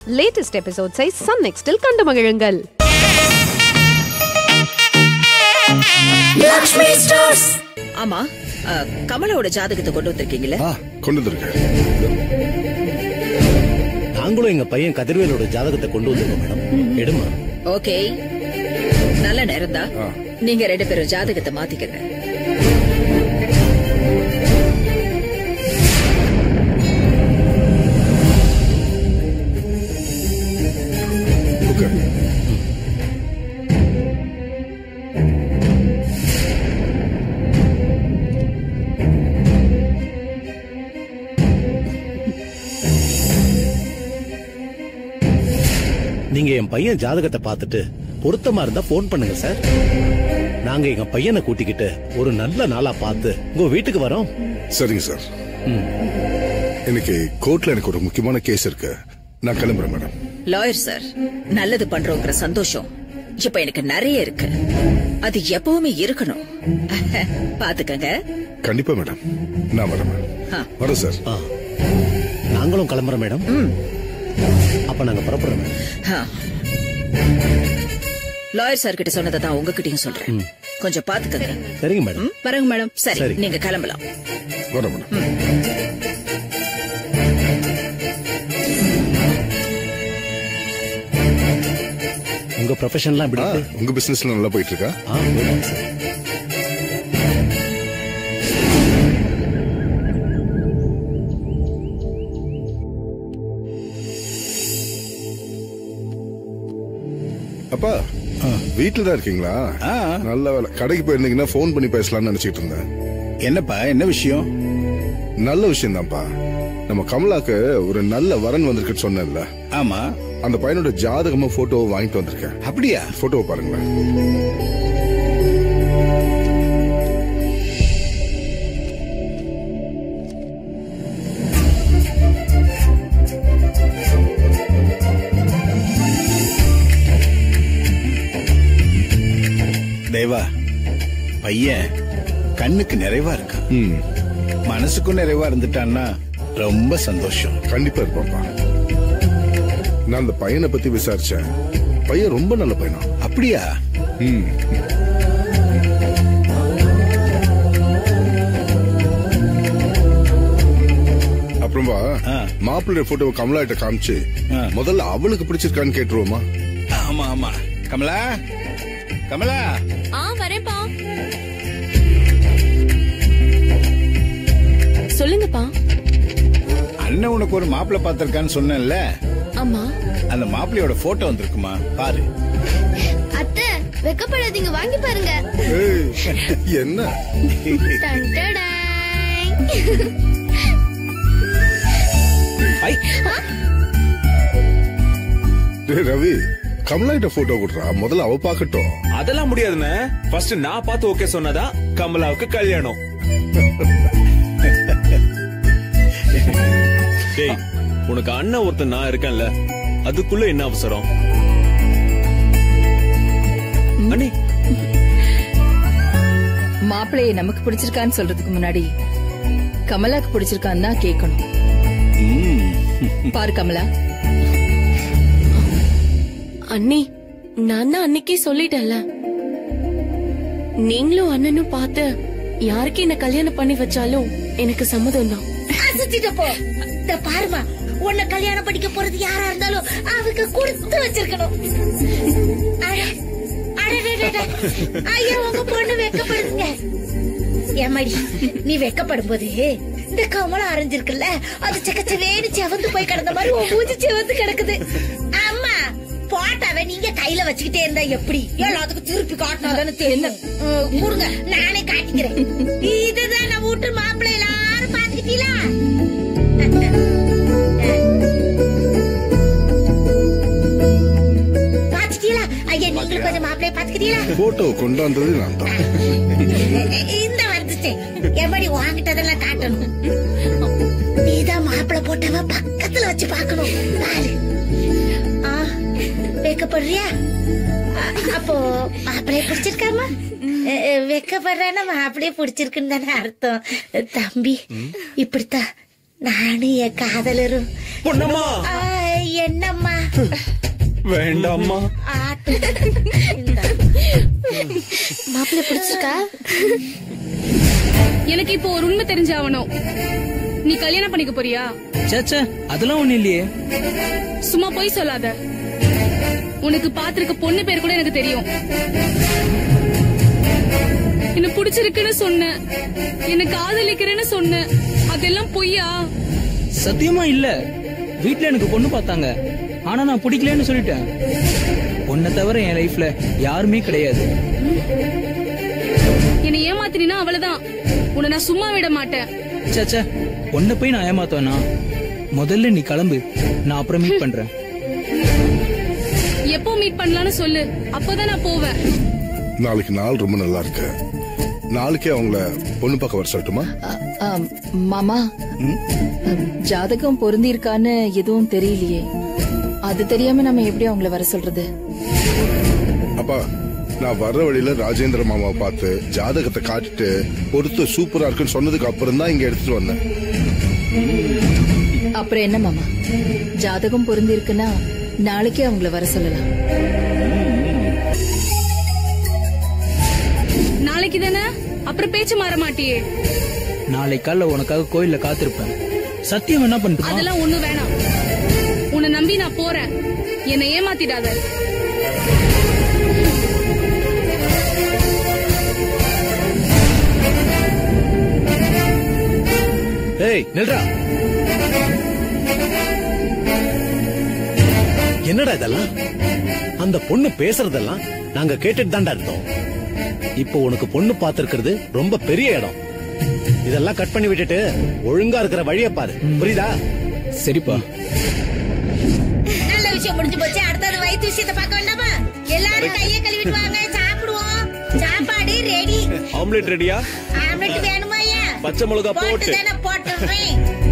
Latest எபிசோட்ஸை Sun நெக்ஸ்டில் கண்டு மகிழுங்கள் ஆமா அ, கமலாவோட ஜாதகத்தை கொண்டு வந்திருக்கீங்களே ஆ கொண்டு வந்திருக்கேன் நாங்களும் எங்க பையன் கதிர்வேலோட ஜாதகத்தை கொண்டு வந்திருக்கோம் மேடம் எடுமா ஓகே நல்ல நேரம் தான் நீங்க ரெண்டு பேரும் ஜாதகத்தை மாத்திக்கங்க ஓகே நீங்க என் பையன் ஜாதகத்தை பார்த்துட்டு பொருத்தமா இருந்தா போன் பண்ணுங்க சார் நாங்க எங்க பையனை கூட்டிக்கிட்டு ஒரு நல்ல நாளா பார்த்து உங்க வீட்டுக்கு வரோம் சரிங்க சார் இன்னைக்கு கோர்ட்ல எனக்கு ஒரு முக்கியமான கேஸ் இருக்கு நான் கிளம்புறேன் மேடம் லாயர் சார் நல்லது பண்றோங்கிற சந்தோஷம் இப்ப எனக்கு நிறைய இருக்கு அது எப்பவுமே இருக்கணும் பாத்துக்கங்க கண்டிப்பா மேடம் நான் வரேன் மேடம் ஆ. வரேன் சார் ஆ. நாங்களும் கிளம்புறோம் மேடம் அப்ப நாங்க புறப்படுறோம் மேடம் ஆ. லாயர் சார் கிட்ட சொன்னதை தான் உங்ககிட்டயும் சொல்றேன் கொஞ்சம் பாத்துக்கங்க சரிங்க மேடம் வரங்க மேடம் சரி சரி. நீங்க கிளம்பலாம் வரேன் மேடம் உங்க ப்ரொஃபஷன்லாம் எப்படி ஆ, இருக்கு? உங்க பிசினஸ்ல நல்லா போயிட்டு இருக்கா ஆ, போயிடுங்க சார். அப்பா வீட்டுல தான் இருக்கீங்களா நல்ல வேலை கடைக்கு போயிருந்தீங்கன்னா ஃபோன் பண்ணி பேசலாம்னு நினைச்சிட்டு இருந்தேன் என்னப்பா என்ன விஷயம் நல்ல விஷயம் தான்ப்பா நம்ம கமலாக்கு ஒரு நல்ல வரன் வந்திருக்குன்னு சொன்னேன்ல ஆமா அந்த பையனோட ஜாதகமும் போட்டோவும் வாங்கிட்டு வந்திருக்கேன் அப்படியா போட்டோவை பாருங்களேன் தேவா பையன் கண்ணுக்கு நிறைவா இருக்கு ம் மனசுக்கும் நிறைவா இருந்துட்டான்னா ரொம்ப சந்தோஷம் கண்டிப்பா இருப்பாப்பா நான் அந்த பையனை பத்தி விசாரிச்சேன் பையன் ரொம்ப நல்ல பையனா அப்படியா ம் அப்புறமா ஆ. மாப்பிள்ளை போட்டோ கமலா கிட்ட காமிச்சு ஆ. முதல்ல அவளுக்கு பிடிச்சிருக்கான்னு கேட்டுருவோமா ஆமா ஆமா கமலா கமலா ஆ வரேன்ப்பா சொல்லுங்கப்பா அண்ணன் உனக்கு ஒரு மாப்பிள்ளை பார்த்திருக்கான்னு சொன்னேன்ல அம்மா அந்த மாப்பிள்ளையோட போட்டோ வந்திருக்குமா பாரு அத்தை வெக்கப்படாதீங்க வாங்கி பாருங்க ஏய், என்ன டன், டடாய். டேய் ரவி கமலா கிட்ட போட்டோ கொடுறா முதல்ல அவ பாக்கட்டும் அதெல்லாம் முடியாதுண்ணே ஃபர்ஸ்ட் நான் பார்த்து ஓகே சொன்னதா கமலாவுக்கு கல்யாணம் டேய் உனக்கு அண்ணன் ஒருத்தன் நான் இருக்கேன்ல அதுக்குள்ள என்ன அவசரம் அண்ணி மாப்பிள்ளைய நமக்கு பிடிச்சிருக்கான்னு சொல்றதுக்கு முன்னாடி கமலாக்கு பிடிச்சிருக்கான்னு தான் கேட்கணும் பாரு கமலா அண்ணி நான் தான் அன்னைக்கே சொல்லிட்டேன்ல நீங்களும் அண்ணனும் பார்த்து யாருக்கு என்ன கல்யாணம் பண்ணி வச்சாலும் எனக்கு சம்மதம் தான் அசத்திட்டு போ இந்த பாருமா உன்னை கல்யாணம் படிக்க போறது யாரா இருந்தாலும் அவங்க கொடுத்து வச்சிருக்கணும் அட, அடடடட. ஐயா உங்க பொண்ணு வெக்கப்படுதுங்க ஏமாடி நீ வெக்கப்படும் போது இந்த கமலம் அரைஞ்சிருக்குல்ல அது சக்கச்சவேன்னு செவந்து போய் கிடந்த மாதிரி உன் மூஞ்சி செவந்து கிடக்குது அம்மா போட்டாவ நீங்க கையில வச்சுக்கிட்டே இருந்தா எப்படி எல்லாத்துக்கும் திருப்பி காட்டினாதானே தெரியும் அஹ், கொடுங்க நானே காட்டிக்கிறேன் இதுதான் நம்ம வீட்டு மாப்பிள்ளை எல்லாரும் பாத்துக்கிட்டீங்களா பாத்துட்டீங்களா ஐயா நீங்களும் கொஞ்சம் மாப்பிள்ளைய பாத்துக்கிட்டீங்களா போட்டோ கொண்டாந்தது நான் தான் இந்த வந்துச்சு எப்படி வாங்கிட்டதெல்லாம் காட்டணும் நீதான் மாப்பிள்ளை போட்டவ பக்கத்துல வச்சு பார்க்கணும் பாரு ஆ, வெக்கப்படுறியா அ- அப்போ மாப்பிள்ளைய பிடிச்சிருக்காமா வெக்கப்படுறானா மாப்பிள்ளைய பிடிச்சிருக்குன்னு தானே அர்த்தம் தம்பி இப்படித்தான் நானும் என் காதலரும் பொன்னம்மா ஆ, என்னம்மா வேண்டாம்மா மாப்பிள்ளை பிடிச்சிருக்கா எனக்கு இப்போ ஒரு உண்மை தெரிஞ்சாகணும் நீ கல்யாணம் பண்ணிக்க போறியா சேச்சே அதெல்லாம் ஒண்ணு இல்லையே சும்மா போய் சொல்லாத உனக்கு பாத்திருக்க பொண்ணு பேர் கூட எனக்கு தெரியும் என்ன பிடிச்சிருக்குன்னு சொன்ன என்ன காதலிக்கிறேன்னு சொன்ன அதெல்லாம் பொய்யா சத்தியமா இல்ல வீட்ல எனக்கு பொண்ணு பார்த்தாங்க ஆனா நான் பிடிக்கலன்னு சொல்லிட்டேன் உன்னை தவிர என் லைஃப்ல யாருமே கிடையாது என்னை ஏமாத்தினா அவ்வளவுதான் உன்னை நான் சும்மா விட மாட்டேன் சேச்சே உன்னை போய் நான் ஏமாத்தவேனா முதல்ல நீ கிளம்பு நான் அப்புறம் மீட் பண்றேன் எப்போ மீட் பண்ணலாம்னு சொல்லு அப்பதான் நான் போவேன் நாளைக்கு நாள் ரொம்ப நல்லா இருக்கு நாளைக்கே அவங்கள பொண்ணு பார்க்க வர சொல்லட்டுமா ஆம், மாமா ஜாதகம் பொருந்தி இருக்கான்னு எதுவும் தெரியலையே அது தெரியாம நம்ம எப்படி அவங்கள வர சொல்றது அப்பா நான் வர்ற வழியில ராஜேந்திர மாமாவை பார்த்து ஜாதகத்தை காட்டிட்டு பொறுத்து சூப்பரா இருக்குன்னு சொன்னதுக்கு அப்புறம் தான் இங்க எடுத்துட்டு வந்தேன் அப்புறம் என்ன மாமா ஜாதகம் பொருந்தி இருக்குன்னா நாளைக்கே அவங்கள வர சொல்லலாம் நாளைக்கு தானே அப்புறம் பேச்சு மாற மாட்டியே நாளை காலைல உனக்காக கோயில்ல காத்திருப்பேன் சத்தியம் என்ன பண்ணிட்டு அதெல்லாம் ஒண்ணு வேணாம் உன்னை நம்பி நான் போறேன் என்னை ஏமாத்திடாத ஏய் நில்றா என்னடா இதெல்லாம் அந்த பொண்ணு பேசுறதெல்லாம் நாங்க கேட்டுட்டு தான்டா இருந்தோம் இப்போ உனக்கு பொண்ணு பார்த்திருக்கிறது ரொம்ப பெரிய இடம் இதெல்லாம் கட் பண்ணி விட்டுட்டு ஒழுங்கா இருக்கிற வழியை பாரு புரியுதா சரிப்பா நல்ல விஷயம் முடிஞ்சு போச்சு அடுத்தது வயிற்று விஷயத்தை பார்க்க வேண்டாமா எல்லாரும் கையை கழுவிட்டு வாங்க சாப்பிடுவோம் சாப்பாடு ரெடி ஆம்லெட் ரெடியா ஆம்லெட் வேணுமா ஐயா பச்சை மிளகா போட்டு போட்டு தானே போட்டுறேன்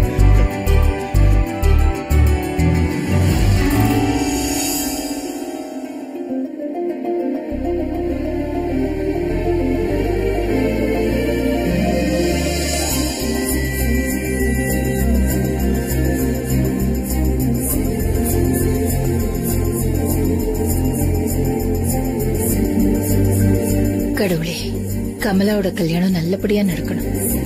கடவுளே கமலாவோட கல்யாணம் நல்லபடியா நடக்கணும்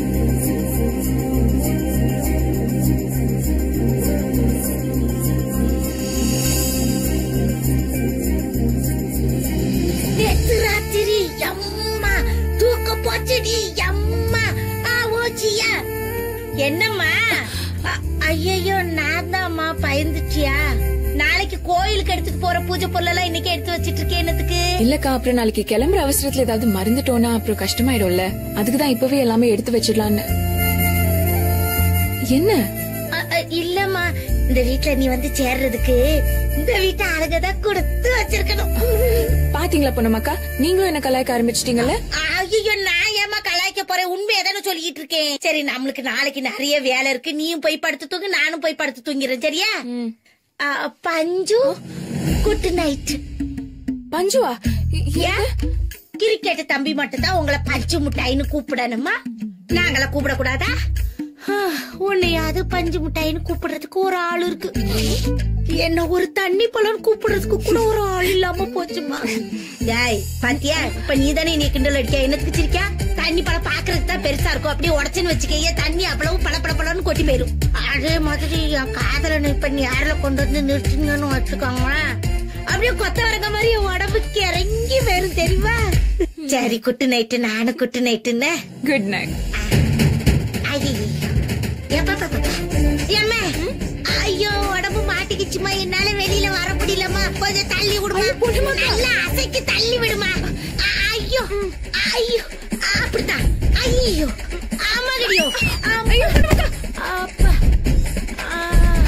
நேத்து ராத்திரி அம்மா தூக்க போச்சுடி அம்மா ஆ ஓச்சியா என்னம்மா ஐயோ நான் தான்மா பயந்துட்டியா நாளைக்கு கோயிலுக்கு எடுத்துட்டு போற பூஜை பொருளெல்லாம் இன்னைக்கு எடுத்து வச்சிட்டு இருக்கேன் என்னத்துக்கு இல்லக்கா அப்புறம் நாளைக்கு கிளம்புற அவசரத்துல ஏதாவது மறந்துட்டோம்னா அப்புறம் கஷ்டமாயிடும்ல அதுக்குதான் இப்பவே எல்லாமே எடுத்து வச்சிடலான்னு என்ன அ, அ, இல்லம்மா இந்த வீட்ல நீ வந்து சேர்றதுக்கு இந்த வீட்டு அழகதான் கொடுத்து வச்சிருக்கணும் பாத்தீங்களா பொண்ணமாக்கா நீங்களும் என்ன கலாய்க்க ஆரம்பிச்சிட்டீங்கல்ல ஐயோ நான் ஏமா கலாய்க்க போறேன் உண்மையை தானே சொல்லிட்டு இருக்கேன் சரி நம்மளுக்கு நாளைக்கு நிறைய வேலை இருக்கு நீயும் போய் படுத்து தூங்கு நானும் போய் படுத்து தூங்கிறேன் சரியா அ, பஞ்சு குட் நைட் பஞ்சுவா ஏன் கிரிக்கெட் தம்பி மட்டும் தான் உங்களை பஞ்சு முட்டாயின்னு கூப்பிடணுமா நாங்கள கூப்பிட கூடாதா உன்னையாவது பஞ்சு முட்டாயின்னு கூப்பிடுறதுக்கு ஒரு ஆள் இருக்கு என்ன ஒரு தண்ணி பழம் கூப்பிடுறதுக்கு கூட ஒரு ஆள் இல்லாம போச்சுமா டேய் பாத்தியா இப்ப நீ தானே நீ கிண்டல் அடிக்க என்னத்துக்கு சிரிக்கா தண்ணி பழம் பாக்குறதுக்கு தான் பெருசா இருக்கும் அப்படியே உடச்சுன்னு வச்சுக்கையே தண்ணி அவ்வளவு பல பல பழம்னு கொட்டி போயிரும் அதே மாதிரி என் காதலனை இப்ப நீ யாரில் கொண்டு வந்து நிறுத்துங்கன்னு வச்சுக்கோங்களேன் அப்படியே கொத்த வரங்க மாதிரி என் உடம்புக்கு இறங்கி வரும் தெரியுமா சரி குட்டு நைட்டு நானும் குட்டு நைட்டுன்னு குட் நைட் ஏம்மா ஐயோ உடம்பு மாட்டிக்கிச்சுமா என்னால வெளியில வர முடியலமா கொஞ்சம் தள்ளி விடுமா நல்லா அசைக்கு தள்ளி விடுமா அ- ஐயோ ஐயோ அப்படித்தான் ஐயோ ஆமா கடியோ ஐயோ அப்பா ஆ.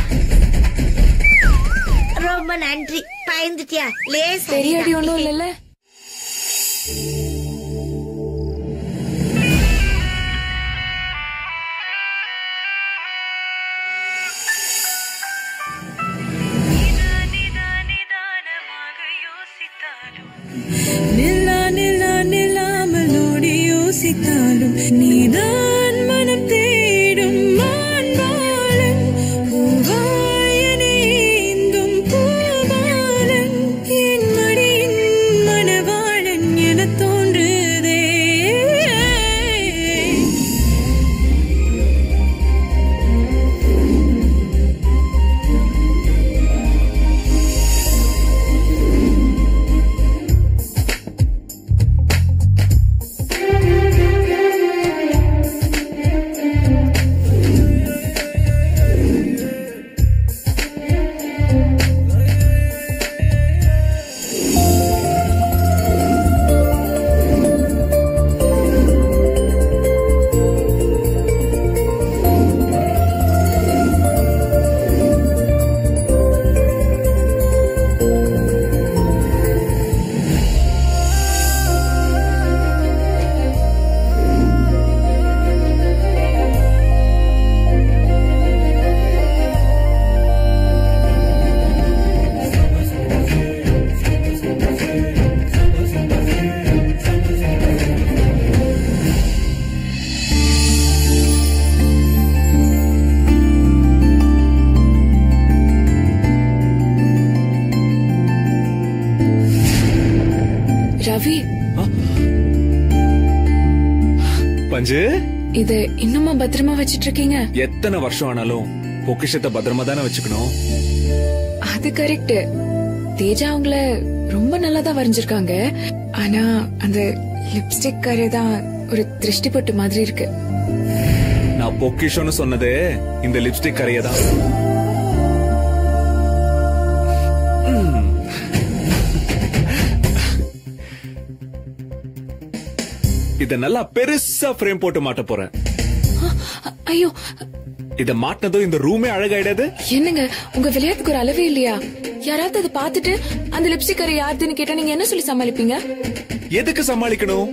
ரொம்ப நன்றி பயந்துட்டியா லேஸ் பெரிய அடி ஒண்ணும் இல்லல்ல நில்லா நில்லா நில்லாமல் ஓடி யோசித்தாலும் நீதான் மனம் தேடும் மான்பாலம் பூவாயனை ஏந்தும் பூ செல்வி பஞ்சு இது இன்னுமா பத்திரமா வச்சிட்டு இருக்கீங்க எத்தனை வருஷம் ஆனாலும் பொக்கிஷத்தை பத்திரமா தானே வச்சுக்கணும் அது கரெக்ட் தேஜா அவங்கள ரொம்ப நல்லா தான் வரைஞ்சிருக்காங்க ஆனா அந்த லிப்ஸ்டிக் கரை தான் ஒரு திருஷ்டி பொட்டு மாதிரி இருக்கு நான் பொக்கிஷம்னு சொன்னதே இந்த லிப்ஸ்டிக் கரையை தான் ம். இத நல்லா பெருசா ஃப்ரேம் போட்டு மாட்ட போறேன் அ- ஐயோ இத மாட்டினதும் இந்த ரூமே அழகாயிடாது என்னங்க உங்க விளையாட்டுக்கு ஒரு அளவே இல்லையா யாராவது அதை பார்த்துட்டு அந்த லிப்ஸ்டிக் கரை யாருதுன்னு கேட்டா நீங்க என்ன சொல்லி சமாளிப்பீங்க எதுக்கு சமாளிக்கணும்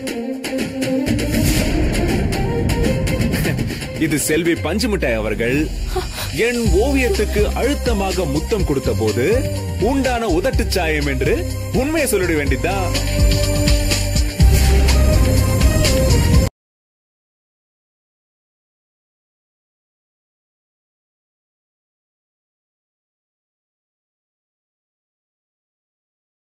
இது செல்வி பஞ்சுமிட்டாய் அவர்கள் என் ஓவியத்துக்கு அழுத்தமாக முத்தம் கொடுத்த போது உண்டான உதட்டு சாயம் என்று உண்மையை சொல்லிட வேண்டியதா